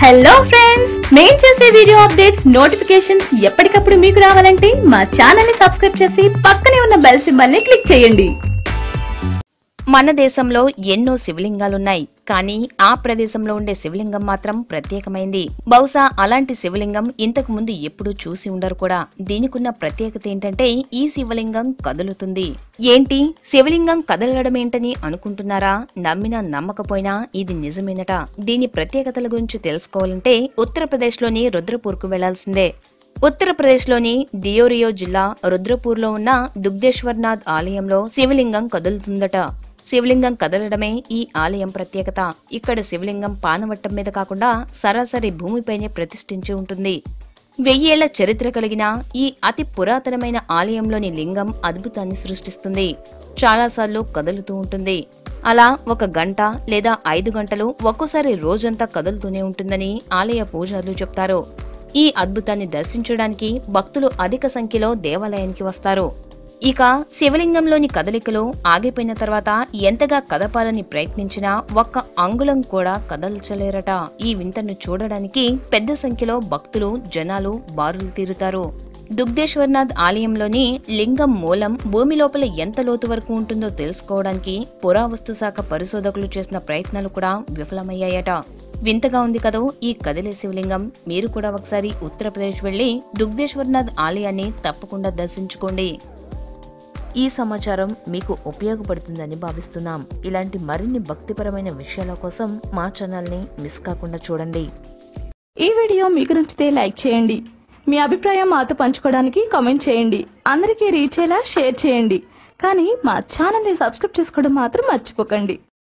hello friends మేం చేసే video updates notifications ఎప్పటికప్పుడు మీకు రావాలంటే మా ఛానల్ ని సబ్స్క్రైబ్ చేసి పక్కనే ఉన్న బెల్ సింబల్ ని క్లిక్ చేయండి మన దేశంలో ఎన్నో శివలింగాలున్నాయి కానీ ఆ ప్రదేశంలో ఉండే శివలింగం మాత్రం ప్రత్యేకమైంది బహుశా అలాంటి శివలింగం ఇంతకు ముందు ఎప్పుడూ చూసి ఉండరు కూడా దీనికున్న ప్రత్యేకత ఏంటంటే ఈ శివలింగం కదులుతుంది ఏంటి శివలింగం కదలడం ఏంటని అనుకుంటున్నారా నమ్మినా నమ్మకపోయినా ఇది నిజమేనట దీని ప్రత్యేకతల గురించి తెలుసుకోవాలంటే ఉత్తరప్రదేశ్లోని రుద్రపూర్కు వెళ్లాల్సిందే ఉత్తరప్రదేశ్లోని దియోరియో జిల్లా రుద్రపూర్లో ఉన్న దుగ్ధేశ్వర్నాథ్ ఆలయంలో శివలింగం కదులుతుందట శివలింగం కదలడమే ఈ ఆలయం ప్రత్యేకత ఇక్కడ శివలింగం పానవట్టం మీద కాకుండా సరాసరి భూమిపైనే ప్రతిష్ఠించి ఉంటుంది వెయ్యేళ్ల చరిత్ర కలిగిన ఈ అతి పురాతనమైన ఆలయంలోని లింగం అద్భుతాన్ని సృష్టిస్తుంది చాలాసార్లు కదులుతూ ఉంటుంది అలా ఒక గంట లేదా ఐదు గంటలు ఒక్కోసారి రోజంతా కదులుతూనే ఉంటుందని ఆలయ పూజారులు చెప్తారు ఈ అద్భుతాన్ని దర్శించడానికి భక్తులు అధిక సంఖ్యలో దేవాలయానికి వస్తారు ఇక శివలింగంలోని కదలికలు ఆగిపోయిన తర్వాత ఎంతగా కదపాలని ప్రయత్నించినా ఒక్క అంగుళం కూడా కదల్చలేరట ఈ వింతను చూడడానికి పెద్ద సంఖ్యలో భక్తులు జనాలు బారులు తీరుతారు దుగ్ధేశ్వర్నాథ్ ఆలయంలోని లింగం మూలం భూమి లోపల ఎంత లోతు వరకు ఉంటుందో తెలుసుకోవడానికి పురావస్తు శాఖ పరిశోధకులు చేసిన ప్రయత్నాలు కూడా విఫలమయ్యాయట వింతగా ఉంది కదూ ఈ కదిలే శివలింగం మీరు కూడా ఒకసారి ఉత్తరప్రదేశ్ వెళ్లి దుగ్ధేశ్వర్నాథ్ ఆలయాన్ని తప్పకుండా దర్శించుకోండి ఈ సమాచారం మీకు ఉపయోగపడుతుందని భావిస్తున్నాం ఇలాంటి మరిన్ని భక్తిపరమైన విషయాల కోసం మా ఛానల్ని మిస్ కాకుండా చూడండి ఈ వీడియో మీకు నచ్చితే లైక్ చేయండి మీ అభిప్రాయం మాతో పంచుకోవడానికి కామెంట్ చేయండి అందరికీ రీచ్ అయ్యేలా షేర్ చేయండి కానీ మా ఛానల్ ని సబ్స్క్రైబ్ చేసుకోవడం మాత్రం మర్చిపోకండి